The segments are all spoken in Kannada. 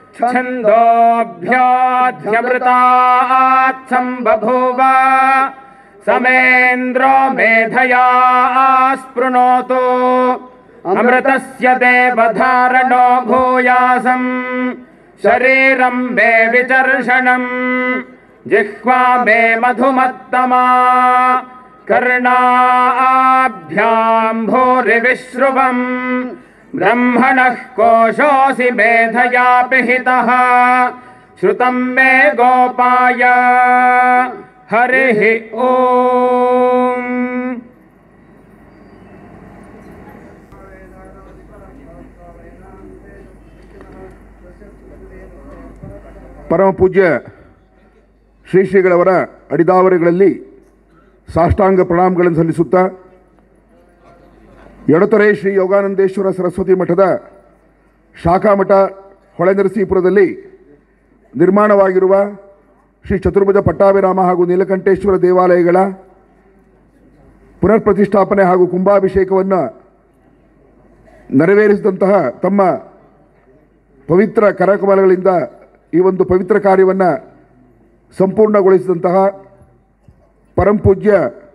छन्दोऽभ्याध्यमृतात्सं बभूव समेन्द्रो मेधया स्पृणोतु अमृतस्य देवधारणो भूयासम् शरीरं मे विचर्षणम् जिह्वा मे मधुमत्तमा कर्णाभ्याम् भूरिविश्रुवम् ब्रह्मणः कोशोऽसि मेधया पिहितः श्रुतम् मे गोपाय हरिः ओम् ಪರಮ ಪೂಜ್ಯ ಶ್ರೀ ಶ್ರೀಗಳವರ ಅಡಿದಾವರೆಗಳಲ್ಲಿ ಸಾಷ್ಟಾಂಗ ಪ್ರಣಾಮಗಳನ್ನು ಸಲ್ಲಿಸುತ್ತಾ ಎಡತೊರೆ ಶ್ರೀ ಯೋಗಾನಂದೇಶ್ವರ ಸರಸ್ವತಿ ಮಠದ ಶಾಖಾಮಠ ಹೊಳೆನರಸೀಪುರದಲ್ಲಿ ನಿರ್ಮಾಣವಾಗಿರುವ ಶ್ರೀ ಚತುರ್ಭುಜ ಪಟ್ಟಾಭಿರಾಮ ಹಾಗೂ ನೀಲಕಂಠೇಶ್ವರ ದೇವಾಲಯಗಳ ಪುನರ್ ಪ್ರತಿಷ್ಠಾಪನೆ ಹಾಗೂ ಕುಂಭಾಭಿಷೇಕವನ್ನು ನೆರವೇರಿಸಿದಂತಹ ತಮ್ಮ ಪವಿತ್ರ ಕರಕಮಲಗಳಿಂದ ಈ ಒಂದು ಪವಿತ್ರ ಕಾರ್ಯವನ್ನು ಸಂಪೂರ್ಣಗೊಳಿಸಿದಂತಹ ಪರಂಪೂಜ್ಯ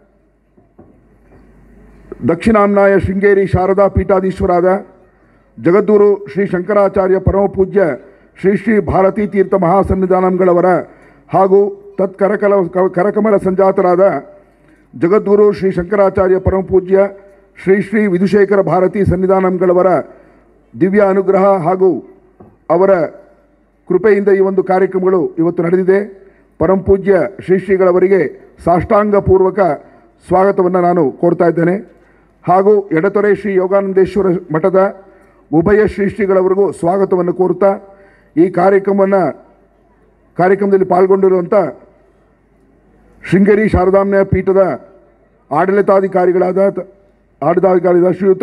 ದಕ್ಷಿಣಾಮ್ನಾಯ ಶೃಂಗೇರಿ ಶಾರದಾ ಪೀಠಾಧೀಶ್ವರಾದ ಜಗದ್ಗುರು ಶ್ರೀ ಶಂಕರಾಚಾರ್ಯ ಪರಮಪೂಜ್ಯ ಶ್ರೀ ಶ್ರೀ ಭಾರತೀ ತೀರ್ಥ ಮಹಾಸನ್ನಿಧಾನಂಗಳವರ ಹಾಗೂ ತತ್ಕರಕಲ ಕರಕಮಲ ಸಂಜಾತರಾದ ಜಗದ್ಗುರು ಶ್ರೀ ಶಂಕರಾಚಾರ್ಯ ಪರಮಪೂಜ್ಯ ಶ್ರೀ ಶ್ರೀ ವಿಧುಶೇಖರ ಭಾರತಿ ಸನ್ನಿಧಾನಂಗಳವರ ದಿವ್ಯ ಅನುಗ್ರಹ ಹಾಗೂ ಅವರ ಕೃಪೆಯಿಂದ ಈ ಒಂದು ಕಾರ್ಯಕ್ರಮಗಳು ಇವತ್ತು ನಡೆದಿದೆ ಪರಂಪೂಜ್ಯ ಶ್ರೀ ಶ್ರೀಗಳವರಿಗೆ ಸಾಷ್ಟಾಂಗ ಪೂರ್ವಕ ಸ್ವಾಗತವನ್ನು ನಾನು ಕೋರ್ತಾ ಇದ್ದೇನೆ ಹಾಗೂ ಎಡತೊರೆ ಶ್ರೀ ಯೋಗಾನಂದೇಶ್ವರ ಮಠದ ಉಭಯ ಶ್ರೀ ಶ್ರೀಗಳವರಿಗೂ ಸ್ವಾಗತವನ್ನು ಕೋರುತ್ತಾ ಈ ಕಾರ್ಯಕ್ರಮವನ್ನು ಕಾರ್ಯಕ್ರಮದಲ್ಲಿ ಪಾಲ್ಗೊಂಡಿರುವಂಥ ಶೃಂಗೇರಿ ಶಾರದಾಂಬೆಯ ಪೀಠದ ಆಡಳಿತಾಧಿಕಾರಿಗಳಾದ ತ- ಆಡಳಿತಾಧಿಕಾರಿಯಾದ ಶ್ರೀಯುತ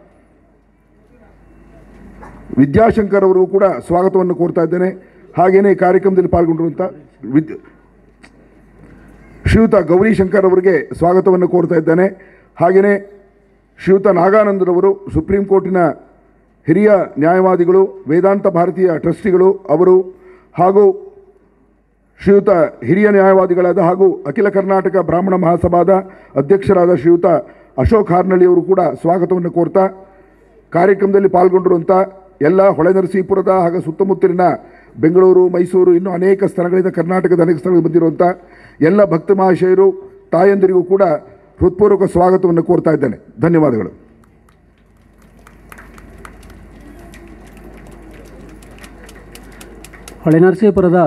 ವಿದ್ಯಾಶಂಕರ್ ಅವರು ಕೂಡ ಸ್ವಾಗತವನ್ನು ಕೋರ್ತಾ ಇದ್ದೇನೆ ಹಾಗೆಯೇ ಈ ಕಾರ್ಯಕ್ರಮದಲ್ಲಿ ಪಾಲ್ಗೊಂಡಿರುವಂಥ ವಿದ್ ಶ್ರೀಯುತ ಗೌರಿ ಶಂಕರ್ ಅವರಿಗೆ ಸ್ವಾಗತವನ್ನು ಕೋರ್ತಾ ಇದ್ದೇನೆ ಹಾಗೆಯೇ ಶ್ರೀಯುತ ನಾಗಾನಂದರವರು ಸುಪ್ರೀಂ ಕೋರ್ಟಿನ ಹಿರಿಯ ನ್ಯಾಯವಾದಿಗಳು ವೇದಾಂತ ಭಾರತೀಯ ಟ್ರಸ್ಟಿಗಳು ಅವರು ಹಾಗೂ ಶ್ರೀಯುತ ಹಿರಿಯ ನ್ಯಾಯವಾದಿಗಳಾದ ಹಾಗೂ ಅಖಿಲ ಕರ್ನಾಟಕ ಬ್ರಾಹ್ಮಣ ಮಹಾಸಭಾದ ಅಧ್ಯಕ್ಷರಾದ ಶ್ರೀಯುತ ಅಶೋಕ್ ಹಾರ್ನಳ್ಳಿಯವರು ಕೂಡ ಸ್ವಾಗತವನ್ನು ಕೋರ್ತಾ ಕಾರ್ಯಕ್ರಮದಲ್ಲಿ ಪಾಲ್ಗೊಂಡಿರುವಂಥ ಎಲ್ಲ ಹೊಳೆನರಸೀಪುರದ ಹಾಗೂ ಸುತ್ತಮುತ್ತಲಿನ ಬೆಂಗಳೂರು ಮೈಸೂರು ಇನ್ನೂ ಅನೇಕ ಸ್ಥಳಗಳಿಂದ ಕರ್ನಾಟಕದ ಅನೇಕ ಸ್ಥಳಗಳಿಗೆ ಬಂದಿರುವಂಥ ಎಲ್ಲ ಭಕ್ತ ಮಹಾಶಯರು ತಾಯಂದಿರಿಗೂ ಕೂಡ ಹೃತ್ಪೂರ್ವಕ ಸ್ವಾಗತವನ್ನು ಕೋರ್ತಾ ಇದ್ದೇನೆ ಧನ್ಯವಾದಗಳು ಹೊಳೆನರಸೀಪುರದ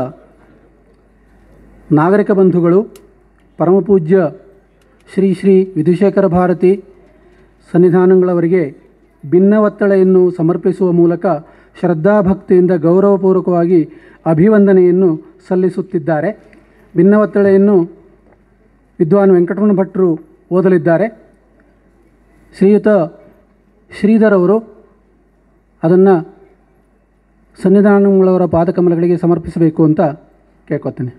ನಾಗರಿಕ ಬಂಧುಗಳು ಪರಮಪೂಜ್ಯ ಶ್ರೀ ಶ್ರೀ ವಿಧುಶೇಖರ ಭಾರತಿ ಸನ್ನಿಧಾನಗಳವರಿಗೆ ಭಿನ್ನವತ್ತಳೆಯನ್ನು ಸಮರ್ಪಿಸುವ ಮೂಲಕ ಶ್ರದ್ಧಾಭಕ್ತಿಯಿಂದ ಗೌರವಪೂರ್ವಕವಾಗಿ ಅಭಿವಂದನೆಯನ್ನು ಸಲ್ಲಿಸುತ್ತಿದ್ದಾರೆ ಭಿನ್ನವತ್ತಳೆಯನ್ನು ವಿದ್ವಾನ್ ವೆಂಕಟರಮಣ ಭಟ್ರು ಓದಲಿದ್ದಾರೆ ಶ್ರೀಯುತ ಶ್ರೀಧರ್ ಅವರು ಅದನ್ನು ಸನ್ನಿಧಾನಗಳವರ ಪಾದಕಮಲಗಳಿಗೆ ಸಮರ್ಪಿಸಬೇಕು ಅಂತ ಕೇಳ್ಕೊತೇನೆ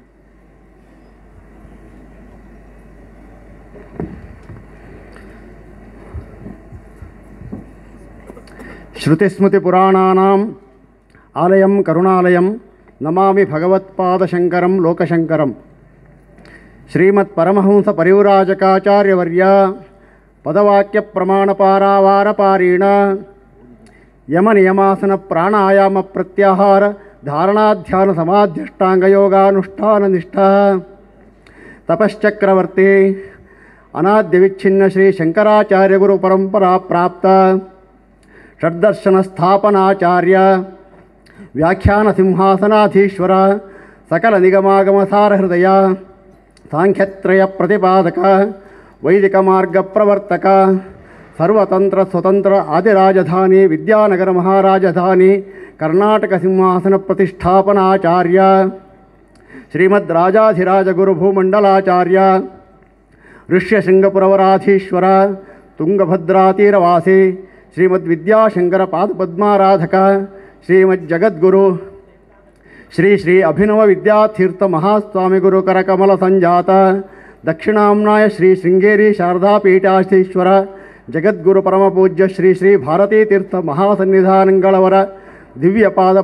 ಶ್ರುತಿಸ್ಮೃತಿಪುರಾಣಾನಾಂ ಆಲಯಂ ಕರುಣಾಲಯಂ ನಮಾಮಿ ಭಗವತ್ಪಾದಶಂಕರಂ ಲೋಕಶಂಕರಂ ಶ್ರೀಮತ್ ಪರಮಹಂಸ ಪರಿವ್ರಾಜಕಾಚಾರ್ಯವರ್ಯ ಪದವಾಕ್ಯ ಪ್ರಮಾಣಪಾರಾವಾರಪಾರೀಣ ಯಮ ನಿಯಮಾಸನ ಪ್ರಾಣಾಯಾಮ ಪ್ರತ್ಯಾಹಾರ ಧಾರಣಾಧ್ಯಾನ ಸಮಾಧ್ಯಷ್ಟಾಂಗಯೋಗಾನುಷ್ಠಾನ ನಿಷ್ಠಾ ತಪಶ್ಚಕ್ರವರ್ತಿ ಅನಾದ್ಯ ವಿಚ್ಛಿನ್ನ ಶ್ರೀ ಶಂಕರಾಚಾರ್ಯ ಗುರು ಪರಂಪರಾ ಪ್ರಾಪ್ತ ಷಡ್ದರ್ಶನ ಸ್ಥಾಪನಾಚಾರ್ಯ ವ್ಯಾಖ್ಯಾನ ಸಿಂಹಾಸನಾಧೀಶ್ವರ ಸಕಲ ನಿಗಮಾಗಮ ಸಾರ ಹೃದಯ ಸಾಂಖ್ಯತ್ರಯ ಪ್ರತಿಪಾದಕ ವೈದಿಕ ಮಾರ್ಗ ಪ್ರವರ್ತಕ ಸರ್ವತಂತ್ರ ಸ್ವತಂತ್ರ ಆದಿರಾಜಧಾನಿ ವಿದ್ಯಾನಗರ ಮಹಾರಾಜಧಾನಿ ಕರ್ನಾಟಕ ಸಿಂಹಾಸನ ಪ್ರತಿಷ್ಠಾಪನಾಚಾರ್ಯ ಶ್ರೀಮದ್ ರಾಜಾಧಿರಾಜ ಗುರು ಭೂಮಂಡಲಾಚಾರ್ಯ ಋಷ್ಯಶೃಂಗಪುರವರಾಧೀಶ್ವರ ತುಂಗಭದ್ರಾತೀರವಾಸಿ ಶ್ರೀಮದ್ ವಿದ್ಯಾಶಂಕರ ಪಾದಪದ್ಮಾರಾಧಕ ಶ್ರೀಮದ್ ಜಗದ್ಗುರು ಶ್ರೀ ಶ್ರೀ ಅಭಿನವ ವಿದ್ಯಾತೀರ್ಥ ಮಹಾಸ್ವಾಮಿ ಗುರು ಕರಕಮಲ ಸಂಜಾತ ದಕ್ಷಿಣಾಮ್ನಾಯ ಶ್ರೀ ಶೃಂಗೇರಿ ಶಾರದಾ ಪೀಠಾಧೀಶ್ವರ ಜಗದ್ಗುರು ಪರಮಪೂಜ್ಯ ಶ್ರೀ ಶ್ರೀ ಭಾರತೀ ತೀರ್ಥ ಮಹಾಸನ್ನಿಧಾನಗಳವರ ದಿವ್ಯ ಪಾದ ಪದ್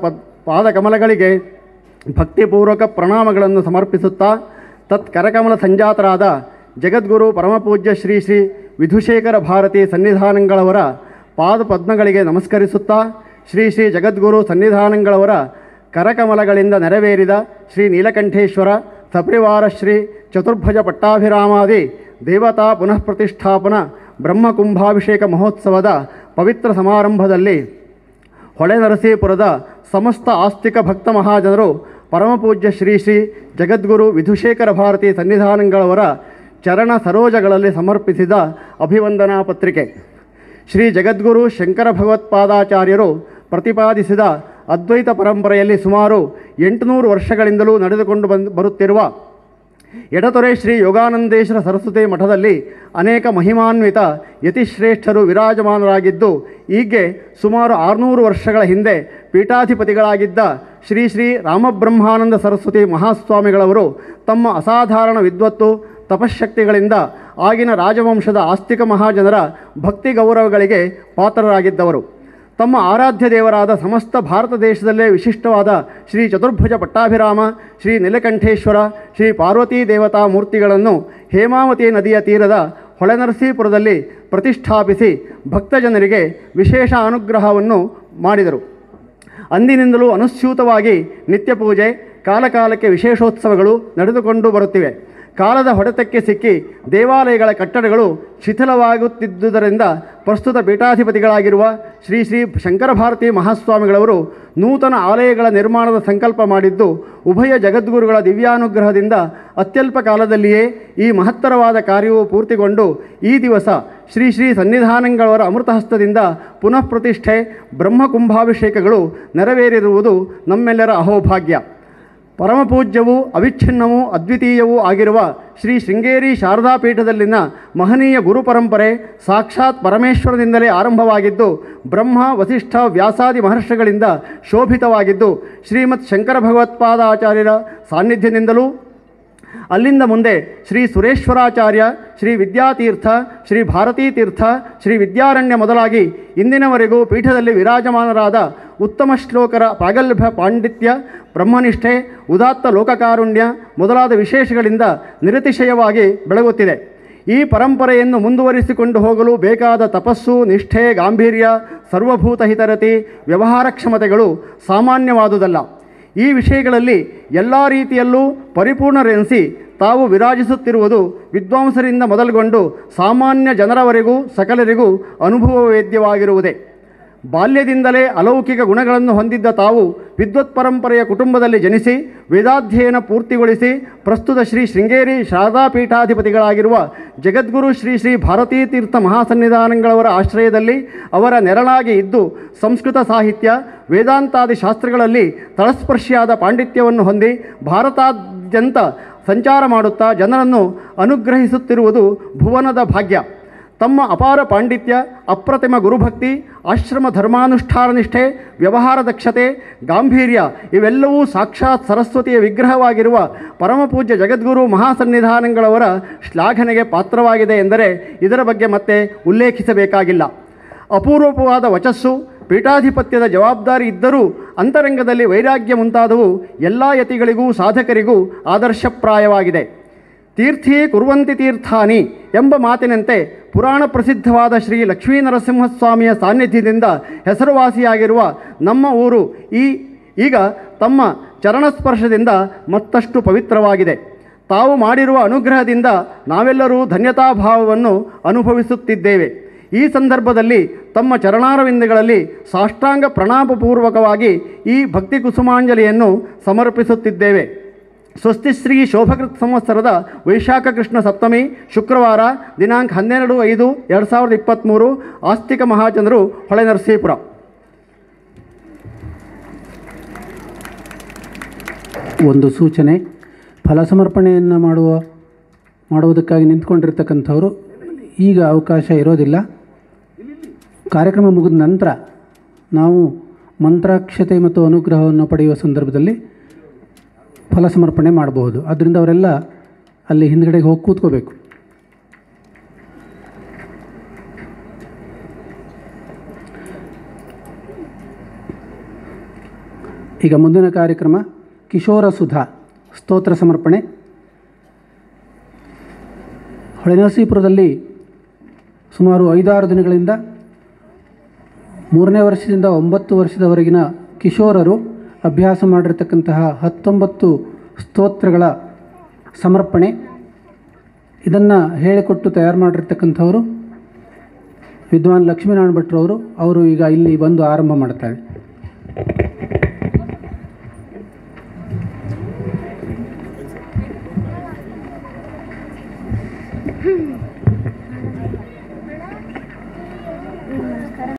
ಪಾದಕಮಲಗಳಿಗೆ ಭಕ್ತಿಪೂರ್ವಕ ಪ್ರಣಾಮಗಳನ್ನು ಸಮರ್ಪಿಸುತ್ತಾ ತತ್ ಕರಕಮಲ ಸಂಜಾತರಾದ ಜಗದ್ಗುರು ಪರಮಪೂಜ್ಯ ಶ್ರೀ ಶ್ರೀ ವಿಧುಶೇಖರ ಭಾರತಿ ಸನ್ನಿಧಾನಗಳವರ ಪಾದ ಪದ್ಮಗಳಿಗೆ ನಮಸ್ಕರಿಸುತ್ತಾ ಶ್ರೀ ಶ್ರೀ ಜಗದ್ಗುರು ಸನ್ನಿಧಾನಗಳವರ ಕರಕಮಲಗಳಿಂದ ನೆರವೇರಿದ ಶ್ರೀ ನೀಲಕಂಠೇಶ್ವರ ಸಪರಿವಾರ ಶ್ರೀ ಚತುರ್ಭುಜ ಪಟ್ಟಾಭಿರಾಮಾದಿ ದೇವತಾ ಪುನಃ ಪ್ರತಿಷ್ಠಾಪನಾ ಬ್ರಹ್ಮಕುಂಭಾಭಿಷೇಕ ಮಹೋತ್ಸವದ ಪವಿತ್ರ ಸಮಾರಂಭದಲ್ಲಿ ಹೊಳೆನರಸೀಪುರದ ಸಮಸ್ತ ಆಸ್ತಿಕ ಭಕ್ತ ಮಹಾಜನರು ಪರಮಪೂಜ್ಯ ಶ್ರೀ ಶ್ರೀ ಜಗದ್ಗುರು ವಿಧುಶೇಖರ ಭಾರತಿ ಸನ್ನಿಧಾನಗಳವರ ಚರಣ ಸರೋಜಗಳಲ್ಲಿ ಸಮರ್ಪಿಸಿದ ಅಭಿವಂದನಾ ಪತ್ರಿಕೆ ಶ್ರೀ ಜಗದ್ಗುರು ಶಂಕರ ಭಗವತ್ಪಾದಾಚಾರ್ಯರು ಪ್ರತಿಪಾದಿಸಿದ ಅದ್ವೈತ ಪರಂಪರೆಯಲ್ಲಿ ಸುಮಾರು ಎಂಟುನೂರು ವರ್ಷಗಳಿಂದಲೂ ನಡೆದುಕೊಂಡು ಬಂದು ಬರುತ್ತಿರುವ ಎಡತೊರೆ ಶ್ರೀ ಯೋಗಾನಂದೇಶ್ವರ ಸರಸ್ವತಿ ಮಠದಲ್ಲಿ ಅನೇಕ ಮಹಿಮಾನ್ವಿತ ಯತಿಶ್ರೇಷ್ಠರು ವಿರಾಜಮಾನರಾಗಿದ್ದು ಈಗ್ಗೆ ಸುಮಾರು ಆರುನೂರು ವರ್ಷಗಳ ಹಿಂದೆ ಪೀಠಾಧಿಪತಿಗಳಾಗಿದ್ದ ಶ್ರೀ ಶ್ರೀ ರಾಮಬ್ರಹ್ಮಾನಂದ ಸರಸ್ವತಿ ಮಹಾಸ್ವಾಮಿಗಳವರು ತಮ್ಮ ಅಸಾಧಾರಣ ವಿದ್ವತ್ತು ತಪಶ್ಶಕ್ತಿಗಳಿಂದ ಆಗಿನ ರಾಜವಂಶದ ಆಸ್ತಿಕ ಮಹಾಜನರ ಭಕ್ತಿ ಗೌರವಗಳಿಗೆ ಪಾತ್ರರಾಗಿದ್ದವರು ತಮ್ಮ ಆರಾಧ್ಯ ದೇವರಾದ ಸಮಸ್ತ ಭಾರತ ದೇಶದಲ್ಲೇ ವಿಶಿಷ್ಟವಾದ ಶ್ರೀ ಚತುರ್ಭುಜ ಪಟ್ಟಾಭಿರಾಮ ಶ್ರೀ ನೀಲಕಂಠೇಶ್ವರ ಶ್ರೀ ಪಾರ್ವತೀ ದೇವತಾ ಮೂರ್ತಿಗಳನ್ನು ಹೇಮಾವತಿ ನದಿಯ ತೀರದ ಹೊಳೆನರಸೀಪುರದಲ್ಲಿ ಪ್ರತಿಷ್ಠಾಪಿಸಿ ಭಕ್ತಜನರಿಗೆ ವಿಶೇಷ ಅನುಗ್ರಹವನ್ನು ಮಾಡಿದರು ಅಂದಿನಿಂದಲೂ ಅನುಸ್ಯೂತವಾಗಿ ನಿತ್ಯ ಪೂಜೆ ಕಾಲಕಾಲಕ್ಕೆ ವಿಶೇಷೋತ್ಸವಗಳು ನಡೆದುಕೊಂಡು ಬರುತ್ತಿವೆ ಕಾಲದ ಹೊಡೆತಕ್ಕೆ ಸಿಕ್ಕಿ ದೇವಾಲಯಗಳ ಕಟ್ಟಡಗಳು ಶಿಥಿಲವಾಗುತ್ತಿದ್ದುದರಿಂದ ಪ್ರಸ್ತುತ ಪೀಠಾಧಿಪತಿಗಳಾಗಿರುವ ಶ್ರೀ ಶ್ರೀ ಶಂಕರ ಭಾರತಿ ಮಹಾಸ್ವಾಮಿಗಳವರು ನೂತನ ಆಲಯಗಳ ನಿರ್ಮಾಣದ ಸಂಕಲ್ಪ ಮಾಡಿದ್ದು ಉಭಯ ಜಗದ್ಗುರುಗಳ ದಿವ್ಯಾನುಗ್ರಹದಿಂದ ಅತ್ಯಲ್ಪ ಕಾಲದಲ್ಲಿಯೇ ಈ ಮಹತ್ತರವಾದ ಕಾರ್ಯವು ಪೂರ್ತಿಗೊಂಡು ಈ ದಿವಸ ಶ್ರೀ ಶ್ರೀ ಸನ್ನಿಧಾನಗಳವರ ಅಮೃತಹಸ್ತದಿಂದ ಪುನಃ ಪ್ರತಿಷ್ಠೆ ಬ್ರಹ್ಮಕುಂಭಾಭಿಷೇಕಗಳು ನೆರವೇರಿರುವುದು ನಮ್ಮೆಲ್ಲರ ಅಹೋಭಾಗ್ಯ ಪರಮಪೂಜ್ಯವೂ ಅವಿಚ್ಛಿನ್ನವೂ ಅದ್ವಿತೀಯವೂ ಆಗಿರುವ ಶ್ರೀ ಶೃಂಗೇರಿ ಶಾರದಾ ಪೀಠದಲ್ಲಿನ ಮಹನೀಯ ಗುರು ಪರಂಪರೆ ಸಾಕ್ಷಾತ್ ಪರಮೇಶ್ವರನಿಂದಲೇ ಆರಂಭವಾಗಿದ್ದು ಬ್ರಹ್ಮ ವಸಿಷ್ಠ ವ್ಯಾಸಾದಿ ಮಹರ್ಷಿಗಳಿಂದ ಶೋಭಿತವಾಗಿದ್ದು ಶ್ರೀಮತ್ ಶಂಕರ ಭಗವತ್ಪಾದಾಚಾರ್ಯರ ಸಾನ್ನಿಧ್ಯದಿಂದಲೂ ಅಲ್ಲಿಂದ ಮುಂದೆ ಶ್ರೀ ಸುರೇಶ್ವರಾಚಾರ್ಯ ಶ್ರೀ ವಿದ್ಯಾತೀರ್ಥ ಶ್ರೀ ಭಾರತೀ ತೀರ್ಥ ಶ್ರೀ ವಿದ್ಯಾರಣ್ಯ ಮೊದಲಾಗಿ ಇಂದಿನವರೆಗೂ ಪೀಠದಲ್ಲಿ ವಿರಾಜಮಾನರಾದ ಉತ್ತಮ ಶ್ಲೋಕರ ಪ್ರಾಗಲ್ಭ್ಯ ಪಾಂಡಿತ್ಯ ಬ್ರಹ್ಮನಿಷ್ಠೆ ಉದಾತ್ತ ಲೋಕಕಾರುಣ್ಯ ಮೊದಲಾದ ವಿಶೇಷಗಳಿಂದ ನಿರತಿಶಯವಾಗಿ ಬೆಳಗುತ್ತಿದೆ ಈ ಪರಂಪರೆಯನ್ನು ಮುಂದುವರಿಸಿಕೊಂಡು ಹೋಗಲು ಬೇಕಾದ ತಪಸ್ಸು ನಿಷ್ಠೆ ಗಾಂಭೀರ್ಯ ಸರ್ವಭೂತ ಹಿತರತಿ ವ್ಯವಹಾರ ಕ್ಷಮತೆಗಳು ಸಾಮಾನ್ಯವಾದುದಲ್ಲ ಈ ವಿಷಯಗಳಲ್ಲಿ ಎಲ್ಲ ರೀತಿಯಲ್ಲೂ ಪರಿಪೂರ್ಣರೆನಿಸಿ ತಾವು ವಿರಾಜಿಸುತ್ತಿರುವುದು ವಿದ್ವಾಂಸರಿಂದ ಮೊದಲುಗೊಂಡು ಸಾಮಾನ್ಯ ಜನರವರೆಗೂ ಸಕಲರಿಗೂ ಅನುಭವವೇದ್ಯವಾಗಿರುವುದೇ ಬಾಲ್ಯದಿಂದಲೇ ಅಲೌಕಿಕ ಗುಣಗಳನ್ನು ಹೊಂದಿದ್ದ ತಾವು ವಿದ್ವತ್ ಪರಂಪರೆಯ ಕುಟುಂಬದಲ್ಲಿ ಜನಿಸಿ ವೇದಾಧ್ಯಯನ ಪೂರ್ತಿಗೊಳಿಸಿ ಪ್ರಸ್ತುತ ಶ್ರೀ ಶೃಂಗೇರಿ ಶಾರದಾ ಪೀಠಾಧಿಪತಿಗಳಾಗಿರುವ ಜಗದ್ಗುರು ಶ್ರೀ ಶ್ರೀ ಭಾರತೀ ತೀರ್ಥ ಮಹಾಸನ್ನಿಧಾನಗಳವರ ಆಶ್ರಯದಲ್ಲಿ ಅವರ ನೆರಳಾಗಿ ಇದ್ದು ಸಂಸ್ಕೃತ ಸಾಹಿತ್ಯ ವೇದಾಂತಾದಿ ಶಾಸ್ತ್ರಗಳಲ್ಲಿ ತಳಸ್ಪರ್ಶಿಯಾದ ಪಾಂಡಿತ್ಯವನ್ನು ಹೊಂದಿ ಭಾರತಾದ್ಯಂತ ಸಂಚಾರ ಮಾಡುತ್ತಾ ಜನರನ್ನು ಅನುಗ್ರಹಿಸುತ್ತಿರುವುದು ಭುವನದ ಭಾಗ್ಯ ತಮ್ಮ ಅಪಾರ ಪಾಂಡಿತ್ಯ ಅಪ್ರತಿಮ ಗುರುಭಕ್ತಿ ಆಶ್ರಮ ಧರ್ಮಾನುಷ್ಠಾನ ನಿಷ್ಠೆ ವ್ಯವಹಾರ ದಕ್ಷತೆ ಗಾಂಭೀರ್ಯ ಇವೆಲ್ಲವೂ ಸಾಕ್ಷಾತ್ ಸರಸ್ವತಿಯ ವಿಗ್ರಹವಾಗಿರುವ ಪರಮಪೂಜ್ಯ ಜಗದ್ಗುರು ಮಹಾಸನ್ನಿಧಾನಗಳವರ ಶ್ಲಾಘನೆಗೆ ಪಾತ್ರವಾಗಿದೆ ಎಂದರೆ ಇದರ ಬಗ್ಗೆ ಮತ್ತೆ ಉಲ್ಲೇಖಿಸಬೇಕಾಗಿಲ್ಲ ಅಪೂರ್ವವಾದ ವಚಸ್ಸು ಪೀಠಾಧಿಪತ್ಯದ ಜವಾಬ್ದಾರಿ ಇದ್ದರೂ ಅಂತರಂಗದಲ್ಲಿ ವೈರಾಗ್ಯ ಮುಂತಾದವು ಎಲ್ಲ ಯತಿಗಳಿಗೂ ಸಾಧಕರಿಗೂ ಆದರ್ಶಪ್ರಾಯವಾಗಿದೆ ತೀರ್ಥೀ ಕುರುವಂತಿ ತೀರ್ಥಾನಿ ಎಂಬ ಮಾತಿನಂತೆ ಪುರಾಣ ಪ್ರಸಿದ್ಧವಾದ ಶ್ರೀ ಲಕ್ಷ್ಮೀನರಸಿಂಹಸ್ವಾಮಿಯ ಸಾನ್ನಿಧ್ಯದಿಂದ ಹೆಸರುವಾಸಿಯಾಗಿರುವ ನಮ್ಮ ಊರು ಈ ಈಗ ತಮ್ಮ ಚರಣಸ್ಪರ್ಶದಿಂದ ಮತ್ತಷ್ಟು ಪವಿತ್ರವಾಗಿದೆ ತಾವು ಮಾಡಿರುವ ಅನುಗ್ರಹದಿಂದ ನಾವೆಲ್ಲರೂ ಧನ್ಯತಾಭಾವವನ್ನು ಅನುಭವಿಸುತ್ತಿದ್ದೇವೆ ಈ ಸಂದರ್ಭದಲ್ಲಿ ತಮ್ಮ ಚರಣಾರವಿಂದಗಳಲ್ಲಿ ಸಾಷ್ಟಾಂಗ ಪ್ರಣಾಮಪೂರ್ವಕವಾಗಿ ಈ ಭಕ್ತಿ ಕುಸುಮಾಂಜಲಿಯನ್ನು ಸಮರ್ಪಿಸುತ್ತಿದ್ದೇವೆ ಸ್ವಸ್ತಿ ಶ್ರೀ ಶೋಭಕೃತ್ ಸಂವತ್ಸರದ ವೈಶಾಖ ಕೃಷ್ಣ ಸಪ್ತಮಿ ಶುಕ್ರವಾರ ದಿನಾಂಕ ಹನ್ನೆರಡು ಐದು ಎರಡು ಸಾವಿರದ ಇಪ್ಪತ್ತ್ಮೂರು ಆಸ್ತಿಕ ಮಹಾಜನರು ಹೊಳೆ ನರಸೀಪುರ ಒಂದು ಸೂಚನೆ ಫಲ ಸಮರ್ಪಣೆಯನ್ನು ಮಾಡುವ ಮಾಡುವುದಕ್ಕಾಗಿ ನಿಂತ್ಕೊಂಡಿರ್ತಕ್ಕಂಥವರು ಈಗ ಅವಕಾಶ ಇರೋದಿಲ್ಲ ಕಾರ್ಯಕ್ರಮ ಮುಗಿದ ನಂತರ ನಾವು ಮಂತ್ರಾಕ್ಷತೆ ಮತ್ತು ಅನುಗ್ರಹವನ್ನು ಪಡೆಯುವ ಸಂದರ್ಭದಲ್ಲಿ ಫಲ ಸಮರ್ಪಣೆ ಮಾಡಬಹುದು ಆದ್ದರಿಂದ ಅವರೆಲ್ಲ ಅಲ್ಲಿ ಹಿಂದ್ಗಡೆಗೆ ಹೋಗಿ ಕೂತ್ಕೋಬೇಕು ಈಗ ಮುಂದಿನ ಕಾರ್ಯಕ್ರಮ ಕಿಶೋರ ಸುಧಾ ಸ್ತೋತ್ರ ಸಮರ್ಪಣೆ ಹೊಳೆನರಸೀಪುರದಲ್ಲಿ ಸುಮಾರು ಐದಾರು ದಿನಗಳಿಂದ ಮೂರನೇ ವರ್ಷದಿಂದ ಒಂಬತ್ತು ವರ್ಷದವರೆಗಿನ ಕಿಶೋರರು ಅಭ್ಯಾಸ ಮಾಡಿರ್ತಕ್ಕಂತಹ ಹತ್ತೊಂಬತ್ತು ಸ್ತೋತ್ರಗಳ ಸಮರ್ಪಣೆ ಇದನ್ನು ಹೇಳಿಕೊಟ್ಟು ತಯಾರು ಮಾಡಿರ್ತಕ್ಕಂಥವರು ವಿದ್ವಾನ್ ಲಕ್ಷ್ಮೀನಾರಾಯಣ ಭಟ್ರವರು ಅವರು ಈಗ ಇಲ್ಲಿ ಬಂದು ಆರಂಭ ಮಾಡ್ತಾರೆ